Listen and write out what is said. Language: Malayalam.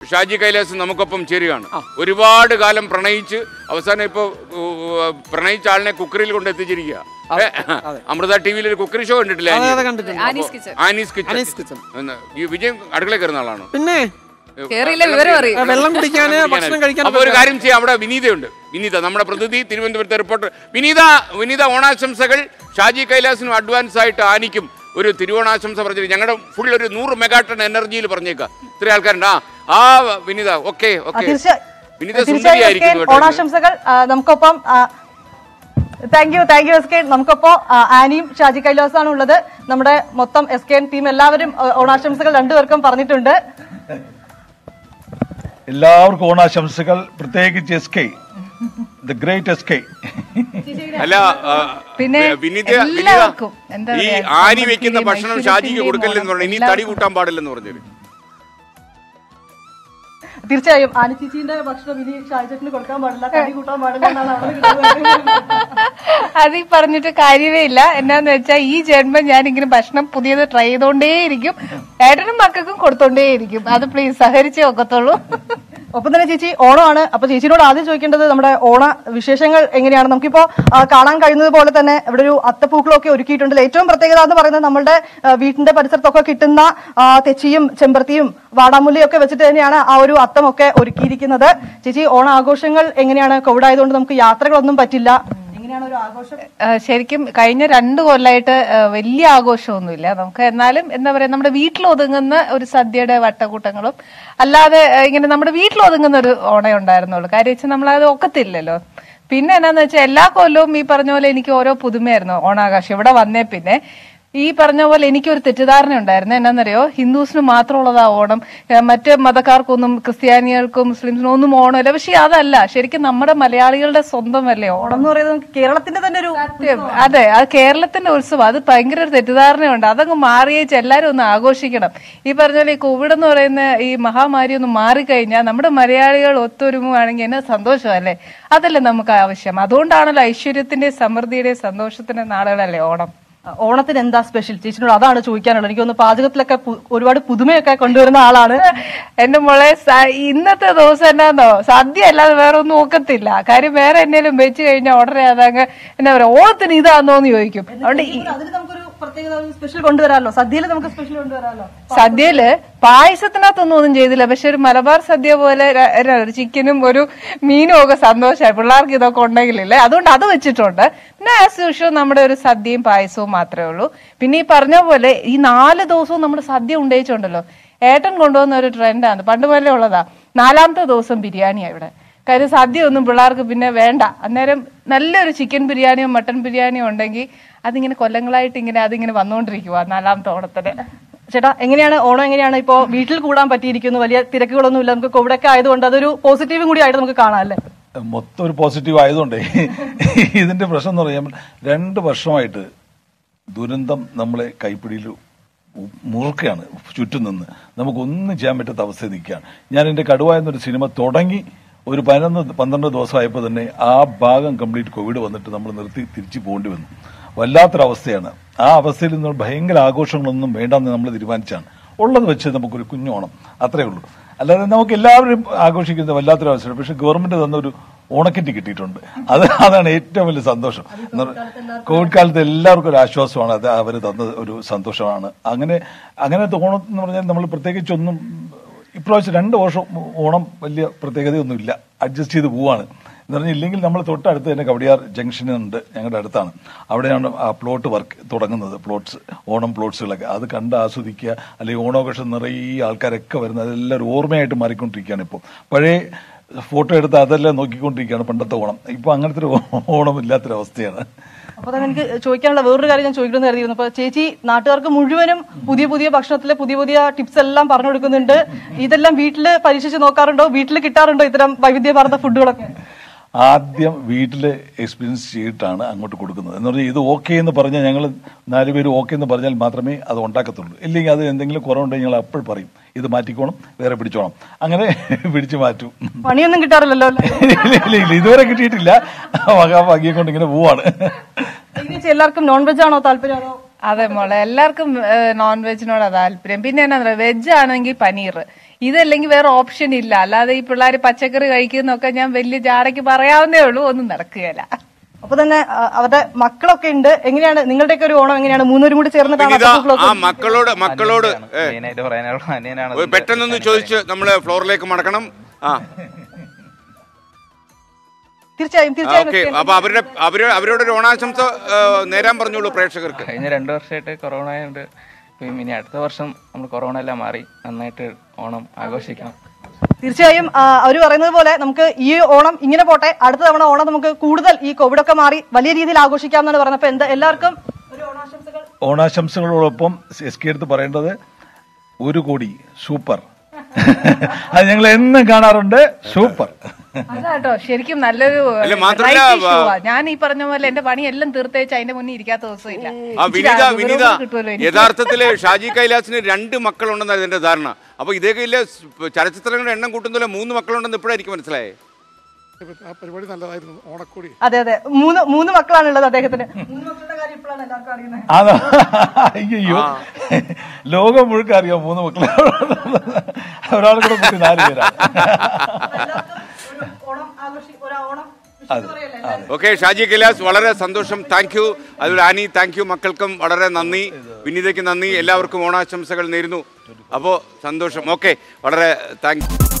ഷാജി കൈലാസ് നമുക്കൊപ്പം ചേരുകയാണ് ഒരുപാട് കാലം പ്രണയിച്ച് അവസാനം ഇപ്പൊ ഉ- പ്രണയിച്ച ആളിനെ കുക്കറിയിൽ കൊണ്ട് എത്തിച്ചിരിക്കുക ഏ, അമൃത ടി വിയിൽ ഒരു കുക്കറി ഷോ കണ്ടിട്ടില്ലേ അതെ, ആനി? അതെ, കണ്ടിട്ടുണ്ട്. Annie's kitchen Annie's kitchen Annie's kitchen. എന്ന് ഈ വിജയം അടുക്കളയിൽ കയറുന്ന ആളാണ് പിന്നെ കേറിയില്ല വിവരം അറിയും ആ, വെള്ളം കുടിക്കാന് ഭക്ഷണം കഴിക്കാൻ അപ്പൊ ഒരു കാര്യം ചെയ്യാം അവിടെ വിനീതയുണ്ട് വിനീത നമ്മുടെ പ്രതിനിധി തിരുവനന്തപുരത്തെ റിപ്പോർട്ടർ വിനീത വിനീത ഓണാശംസകൾ ഷാജി കൈലാസിനും അഡ്വാൻസ് ആയിട്ട് ആനിക്കും ഒരു തിരുവോണാശംസ പറഞ്ഞു ഞങ്ങളുടെ ഫുൾ ഒരു നൂറ് മെഗാട്ടൺ എനർജിയിൽ പറഞ്ഞേക്കാം ഇത്ര ആൾക്കാരുണ്ട് ആ ആ വിനീത ഓക്കെ ആ, ഓക്കെ തീർച്ച- വിനീത തീർച്ചയായും സുന്ദരിയായിരിക്കും എസ്കേൻ കേട്ടോ. ഓണാശംസകൾ ആ, നമുക്കൊപ്പം thank you thank you S K നമുക്കൊപ്പം ആ, ആനിയും ഷാജി കൈലാസാണ് ഉള്ളത് നമ്മുടെ മൊത്തം എസ് കെ ടീം എല്ലാവരും ആ, ഓണാശംസകൾ രണ്ടുപേർക്കും പറഞ്ഞിട്ടുണ്ട് എല്ലാവർക്കും ഓണാശംസകൾ പ്രത്യേകിച്ച് S K the great S K അല്ല ആ, പിന്നെ വിനീത വിനീത എല്ലാവർക്കും എന്താ ഈ പറയാ, ആനി വെക്കുന്ന സമൃദ്ധിയുടെയും ഭക്ഷണം ഷാജിക്ക് ഐശ്വര്യത്തിന്റെയും കൊടുക്കല്ലെന്ന് പറഞ്ഞു ഇനി ഓണം തടി കൂട്ടാൻ പാടില്ലെന്ന് പറഞ്ഞത് തീർച്ചയായും ആനി ചേച്ചിന്റെ ഭക്ഷണം ഇനി ഷാജി ചേട്ടന് കൊടുക്കാൻ പാടില്ല തടി കൂട്ടാൻ പാടില്ല എന്നാണ് അവിടെ കിട്ടുന്നത്. അത് ഈ പറഞ്ഞിട്ട് കാര്യമേ ഇല്ല എന്നാന്ന് വെച്ചാൽ ഈ ജന്മം ഞാൻ ഇങ്ങനെ ഭക്ഷണം പുതിയത് ട്രൈ ചെയ്തോണ്ടേയിരിക്കും ഏട്ടനും മക്കൾക്കും കൊടുത്തോണ്ടേയിരിക്കും അത് പ്ലീസ് സഹരിച്ചേ ഒക്കത്തുള്ളൂ ഒപ്പം തന്നെ ചേച്ചി ഓണമാണ് അപ്പൊ ചേച്ചിയോട് ആദ്യം ചോദിക്കേണ്ടത് നമ്മുടെ ഓണ വിശേഷങ്ങൾ എങ്ങനെയാണ് നമുക്കിപ്പോ ആ, കാണാൻ കഴിയുന്നത് പോലെ തന്നെ ഇവിടെ ഒരു അത്തപ്പൂക്കളൊക്കെ ഒരുക്കിയിട്ടുണ്ട് ഏറ്റവും പ്രത്യേകത എന്ന് പറയുന്നത് നമ്മുടെ ആ, വീട്ടിന്റെ പരിസരത്തൊക്കെ കിട്ടുന്ന ആ, തെച്ചിയും ചെമ്പരത്തിയും വാടാമുല്ലയും ഒക്കെ വെച്ചിട്ട് തന്നെയാണ് ആ ഒരു അത്തമൊക്കെ ഒരുക്കിയിരിക്കുന്നത് ചേച്ചി ഓണ ആഘോഷങ്ങൾ എങ്ങനെയാണ് കോവിഡ് ആയതുകൊണ്ട് നമുക്ക് യാത്രകളൊന്നും പറ്റില്ല എങ്ങനെയാണ് ഒരു ആഘോഷം ആ, ശരിക്കും കഴിഞ്ഞ രണ്ട് കൊല്ലമായിട്ട് ആ, വലിയ ആഘോഷമൊന്നുമില്ല നമുക്ക് എന്നാലും എന്താ പറയാ നമ്മുടെ വീട്ടിൽ ഒതുങ്ങുന്ന ഒരു സദ്യയുടെ വട്ടക്കൂട്ടങ്ങളും അല്ലാതെ ആ, ഇങ്ങനെ നമ്മുടെ വീട്ടിൽ ഒതുങ്ങുന്ന ഒരു ഓണേ ഉണ്ടായിരുന്നുള്ളൂ കാര്യം വെച്ചാൽ നമ്മളത് ഒക്കത്തില്ലല്ലോ പിന്നെ എന്നാന്ന് വെച്ചാൽ എല്ലാ കൊല്ലവും ഈ പറഞ്ഞ പോലെ എനിക്ക് ഓരോ പുതുമയായിരുന്നു ഓണാഘോഷം ഇവിടെ വന്നേ പിന്നെ ഈ പറഞ്ഞ പോലെ എനിക്കൊരു തെറ്റിദ്ധാരണ ഉണ്ടായിരുന്നു എന്നാന്നറിയോ ഹിന്ദുസിന് മാത്രമുള്ളതാ ഓണം ഏ, മറ്റ് മതക്കാർക്കൊന്നും ക്രിസ്ത്യാനികൾക്കും മുസ്ലിംസിനും ഒന്നും ഓണമില്ല പക്ഷെ അതല്ല ശരിക്കും നമ്മുടെ മലയാളികളുടെ സ്വന്തമല്ലേ ഓണം ഓണം എന്ന് പറയുന്നത് നമുക്ക് കേരളത്തിന്റെ തന്നെ ഒരു സത്യം. അതെ അത് കേരളത്തിന്റെ ഉത്സവം അത് ഭയങ്കര ഒരു തെറ്റിദ്ധാരണയുണ്ട് അതങ്ങ് മാറിയേച്ച് എല്ലാരും ഒന്ന് ആഘോഷിക്കണം ഈ പറഞ്ഞ പോലെ ഈ കോവിഡ് എന്ന് പറയുന്ന ഈ മഹാമാരി ഒന്ന് മാറിക്കഴിഞ്ഞാൽ നമ്മുടെ മലയാളികൾ ഒത്തൊരുമുകയാണെങ്കിൽ എന്നെ സന്തോഷമല്ലേ അതല്ലേ നമുക്ക് ആവശ്യം അതുകൊണ്ടാണല്ലോ ഐശ്വര്യത്തിന്റെ സമൃദ്ധിയുടെ സന്തോഷത്തിന്റെ നാളുകളല്ലേ ഓണം ഓണത്തിന് എന്താ സ്പെഷ്യൽ ചേച്ചിനോട് അതാണ് ചോദിക്കാനുള്ളത് എനിക്ക് തോന്നുന്നു പാചകത്തിലൊക്കെ പു- ഒരുപാട് പുതുമയൊക്കെ കൊണ്ടുവരുന്ന ആളാണ് എന്റെ മോളെ സ- ഇന്നത്തെ ദിവസം എന്നാന്നോ സദ്യ അല്ലാതെ വേറെ ഒന്നും നോക്കത്തില്ല കാര്യം വേറെ എന്തെങ്കിലും വെച്ച് കഴിഞ്ഞാൽ ഉടനെ അതങ്ങ് എന്താ പറയാ ഓണത്തിന് ഇതാന്നോന്ന് ചോദിക്കും അതുകൊണ്ട് ഈ- അതിന് നമുക്കൊരു പ്രത്യേകത സ്പെഷ്യൽ കൊണ്ടുവരാമല്ലോ സദ്യയിൽ നമുക്ക് സ്പെഷ്യൽ കൊണ്ടുവരാമല്ലോ സദ്യയില് പായസത്തിനകത്തൊന്നും ഒന്നും ചെയ്തില്ല പക്ഷെ ഒരു മലബാർ സദ്യ പോലെ ര- ര- ഒരു ചിക്കനും ഒരു മീനും ഒക്കെ സന്തോഷമായി പിള്ളേർക്ക് ഇതൊക്കെ ഉണ്ടെങ്കിലില്ലേ അതുകൊണ്ട് അത് വെച്ചിട്ടുണ്ട് പിന്നെ ആസ് യൂഷ്വൽ നമ്മുടെ ഒരു സദ്യയും പായസവും മാത്രമേ ഉള്ളൂ പിന്നെ ഈ പറഞ്ഞ പോലെ ഈ നാല് ദിവസവും നമ്മൾ സദ്യ ഉണ്ടേച്ചുണ്ടല്ലോ ഏട്ടൻ കൊണ്ടുവന്ന ഒരു ട്രെൻഡാണ് പണ്ട് പോലെ ഉള്ളതാ നാലാമത്തെ ദിവസം ബിരിയാണിയാ ഇവിടെ കാര്യം സദ്യ ഒന്നും പിള്ളേർക്ക് പിന്നെ വേണ്ട അന്നേരം നല്ലൊരു ചിക്കൻ ബിരിയാണിയോ മട്ടൻ ബിരിയാണിയോ ഉണ്ടെങ്കിൽ അതിങ്ങനെ കൊല്ലങ്ങളായിട്ട് ഇങ്ങനെ അതിങ്ങനെ വന്നുകൊണ്ടിരിക്കുക നാലാമത്തെ ഓണത്തിന് ചേട്ടാ എങ്ങനെയാണ് ഓണം എങ്ങനെയാണ് ഇപ്പോ വീട്ടിൽ കൂടാൻ പറ്റിയിരിക്കുന്നു വലിയ തിരക്കുകളൊന്നും ഇല്ല നമുക്ക് കോവിഡ് ഒക്കെ ആയതുകൊണ്ട് അതൊരു പോസിറ്റീവും കൂടി ആയിട്ട് നമുക്ക് കാണാം അല്ലേ മൊത്തം ഒരു പോസിറ്റീവ് ആയതുകൊണ്ടേ ഇതിന്റെ പ്രശ്നം എന്ന് പറയാൻ രണ്ട് വർഷമായിട്ട് ദുരന്തം നമ്മളെ കൈപ്പിടിയിൽ ഉ- മുറുക്കുകയാണ് ചുറ്റും നിന്ന് നമുക്കൊന്നും ചെയ്യാൻ പറ്റാത്ത അവസ്ഥയിൽ നിൽക്കുകയാണ് ഞാൻ എൻ്റെ കടുവ എന്നൊരു സിനിമ തുടങ്ങി ഒരു പതിനൊന്ന് പന്ത്രണ്ട് ദിവസമായപ്പോൾ തന്നെ ആ ഭാഗം കംപ്ലീറ്റ് കോവിഡ് വന്നിട്ട് നമ്മൾ നിർത്തി തിരിച്ചു പോകേണ്ടി വന്നു വല്ലാത്തൊരവസ്ഥയാണ് ആ അവസ്ഥയിൽ നിന്ന് ഭയങ്കര ആഘോഷങ്ങളൊന്നും വേണ്ടെന്ന് നമ്മൾ തീരുമാനിച്ചാണ് ഉള്ളത് വെച്ച് നമുക്കൊരു കുഞ്ഞോണം അത്രേ ഉള്ളൂ അല്ലാതെ നമുക്ക് എല്ലാവരും ആഘോഷിക്കുന്ന വല്ലാത്തൊരു അവസരം പക്ഷെ ഗവൺമെന്റ് തന്ന ഒരു ഓണക്കിറ്റ് കിട്ടിയിട്ടുണ്ട് അത് അതാണ് ഏറ്റവും വലിയ സന്തോഷം എന്ന് പറഞ്ഞാ കോവിഡ് കാലത്ത് എല്ലാവർക്കും ഒരു ആശ്വാസമാണ് അത് അവർ തന്ന ഒരു സന്തോഷമാണ് അങ്ങനെ അങ്ങനത്തെ ഓണം എന്ന് പറഞ്ഞാൽ നമ്മൾ പ്രത്യേകിച്ചൊന്നും ഇപ്രാവശ്യം രണ്ട് വർഷം ഓണം വലിയ പ്രത്യേകതയൊന്നുമില്ല അഡ്ജസ്റ്റ് ചെയ്ത് പോവാണ് എന്ന് പറഞ്ഞാൽ ഇല്ലെങ്കിൽ നമ്മൾ തൊട്ടടുത്ത് തന്നെ കവടിയാർ ജംഗ്ഷൻ ഉണ്ട് ഞങ്ങളുടെ അടുത്താണ് അവിടെയാണ് ആ പ്ലോട്ട് വർക്ക് തുടങ്ങുന്നത് പ്ലോട്ട്സ് ഓണം പ്ലോട്ട്സുകളൊക്കെ അത് കണ്ട് ആസ്വദിക്കുക അല്ലെങ്കിൽ ഓണാഘോഷം നിറയെ ആൾക്കാരൊക്കെ വരുന്നത് അതെല്ലാം ഒരു ഓർമ്മയായിട്ട് മാറിക്കൊണ്ടിരിക്കുകയാണ് ഇപ്പോൾ പഴയ ഫോട്ടോ എടുത്ത് അതെല്ലാം നോക്കിക്കൊണ്ടിരിക്കുകയാണ് പണ്ടത്തെ ഓണം ഇപ്പൊ അങ്ങനത്തെ ഒരു ഓണം ഇല്ലാത്തൊരവസ്ഥയാണ് അപ്പൊ തന്നെ എനിക്ക് ചോദിക്കാനുള്ള വേറൊരു കാര്യം ഞാൻ ചോദിക്കണമെന്ന് കരുതിയിരുന്നു അപ്പൊ ചേച്ചി നാട്ടുകാർക്ക് മുഴുവനും പുതിയ പുതിയ ഭക്ഷണത്തിലെ പുതിയ പുതിയ ടിപ്സ് എല്ലാം പറഞ്ഞു കൊടുക്കുന്നുണ്ട് ഇതെല്ലാം വീട്ടില് പരീക്ഷിച്ച് നോക്കാറുണ്ടോ വീട്ടിൽ കിട്ടാറുണ്ടോ ഇത്തരം വൈവിധ്യമാർന്ന ഫുഡുകളൊക്കെ ആദ്യം വീട്ടിൽ എക്സ്പീരിയൻസ് ചെയ്തിട്ടാണ് അങ്ങോട്ട് കൊടുക്കുന്നത് എന്ന് പറഞ്ഞാൽ ഇത് ഓക്കെ എന്ന് പറഞ്ഞാൽ ഞങ്ങൾ നാലുപേര് ഓക്കെ എന്ന് പറഞ്ഞാൽ മാത്രമേ അത് ഉണ്ടാക്കത്തുള്ളൂ ഇല്ലെങ്കിൽ അത് എന്തെങ്കിലും കുറവുണ്ടെങ്കിൽ ഞങ്ങൾ അപ്പോൾ പറയും ഇത് മാറ്റിക്കോണം വേറെ പിടിച്ചോണം അങ്ങനെ പിടിച്ചു മാറ്റും പണിയൊന്നും കിട്ടാറില്ലല്ലോ അല്ലേ? ഇല്ല, ഇല്ല, ഇല്ല, ഇതുവരെ കിട്ടിയിട്ടില്ല മഹാഭാഗ്യം കൊണ്ട് ഇങ്ങനെ പോവാണ് ചേച്ചി എല്ലാവർക്കും നോൺ വെജ് ആണോ താല്പര്യം അതോ അതെ മോളെ എല്ലാവർക്കും നോൺ വെജിനോടാ താല്പര്യം പിന്നെ എന്നാ വെജ് ആണെങ്കിൽ പനീർ ഇതല്ലെങ്കിൽ വേറെ ഓപ്ഷൻ ഇല്ല അല്ലാതെ ഈ പിള്ളേർ പച്ചക്കറി കഴിക്കുന്നൊക്കെ ഞാൻ വലിയ ജാടയ്ക്ക് പറയാവുന്നേ ഉള്ളൂ ഒന്നും നടക്കുകയില്ല അപ്പൊ തന്നെ ആ, അവരുടെ മക്കളൊക്കെ ഉണ്ട് എങ്ങനെയാണ് നിങ്ങളുടെയൊക്കെ ഒരു ഓണം എങ്ങനെയാണ് മൂന്നുപേരും കൂടി ചേർന്നിട്ടാണ് വിനീത അത്തപ്പൂക്കളൊക്കെ ആ മക്കളോട് മക്കളോട് ഏ, മെയിനായിട്ട് പറയാനുള്ള അനിയനാണ് ഒരു പെട്ടെന്നൊന്ന് ചോദിച്ച് നമ്മള് ഫ്ലോറിലേക്ക് മടക്കണം ആ തീർച്ചയായും തീർച്ചയായും ഓക്കെ അപ്പൊ അവരുടെ അവര് അവരോട് ഒരു ഓണാശംസ ഏ, നേരാൻ പറഞ്ഞോളൂ പ്രേക്ഷകർക്ക് കഴിഞ്ഞ രണ്ടു വർഷമായിട്ട് കൊറോണ ആയതുകൊണ്ട് ഇപ്പം ഇനി അടുത്ത വർഷം നമ്മൾ കൊറോണ എല്ലാം മാറി നന്നായിട്ട് ഓണം ആഘോഷിക്കണം തീർച്ചയായും ആ, അവര് പറയുന്നത് പോലെ നമുക്ക് ഈ ഓണം ഇങ്ങനെ പോട്ടെ അടുത്ത തവണ ഓണം നമുക്ക് കൂടുതൽ ഈ കോവിഡ് ഒക്കെ മാറി വലിയ രീതിയിൽ ആഘോഷിക്കാം എന്നാണ് പറയുന്നത് അപ്പൊ എന്താ എല്ലാവർക്കും ഒരു ഓണാശംസകൾ ഓണാശംസകളോടൊപ്പം എസ് കെ എടുത്ത് പറയേണ്ടത് ഒരു കോടി സൂപ്പർ അത് ഞങ്ങൾ എന്നും കാണാറുണ്ട് സൂപ്പർ അതാട്ടോ ശരിക്കും നല്ലൊരു അല്ല, മാത്രല്ല, variety show ആ. ഞാൻ ഈ പറഞ്ഞ പോലെ എന്റെ പണി എല്ലാം തീർത്തേച്ച് അതിന്റെ മുന്നിൽ ഇരിക്കാത്ത ദിവസമില്ല ആ ഇച്ചിരി വിനീത വിവരവും വിനീത കിട്ടുമല്ലോ എനിക്ക്. യഥാർത്ഥത്തില് ഷാജി കൈലാസിന് രണ്ട് മക്കളുണ്ടെന്നാണ് ഇതിന്റെ ധാരണ അപ്പൊ ഇതേ കയ്യില് ചലച്ചിത്രങ്ങളുടെ എണ്ണം കൂട്ടുന്നില്ല മൂന്ന് മക്കളുണ്ടെന്ന് ഇപ്പോഴായിരിക്കും മനസ്സിലായേ ആ പരിപാടി നല്ലതായിരുന്നു ഓണക്കോടി അതെ അതെ മൂന്ന് മൂന്ന് മക്കളാണ് ഉള്ളത് അദ്ദേഹത്തിന് മൂന്ന് മക്കളുടെ കാര്യം ഇപ്പോഴാണ് എല്ലാവർക്കും അറിയുന്നത് അതാ അയ്യോ ലോകം മുഴുക്ക അറിയാം മൂന്ന് മക്കളെ ഒരാൾ കൂടെ കൂട്ടി നാല് പേരാണ് എല്ലാവർക്കും ഒരു ഓണം ആഘോഷി ഒരു ഓണം അതെ അതെ ഓക്കെ ഷാജി കൈലാസ് വളരെ സന്തോഷം താങ്ക് യു അതുപോലെ ആനി താങ്ക് യു മക്കൾക്കും വളരെ നന്ദി വിനീതയ്ക്ക് നന്ദി എല്ലാവർക്കും ഓണാശംസകൾ നേരുന്നു അപ്പോൾ സന്തോഷം ഓക്കെ വളരെ താങ്ക്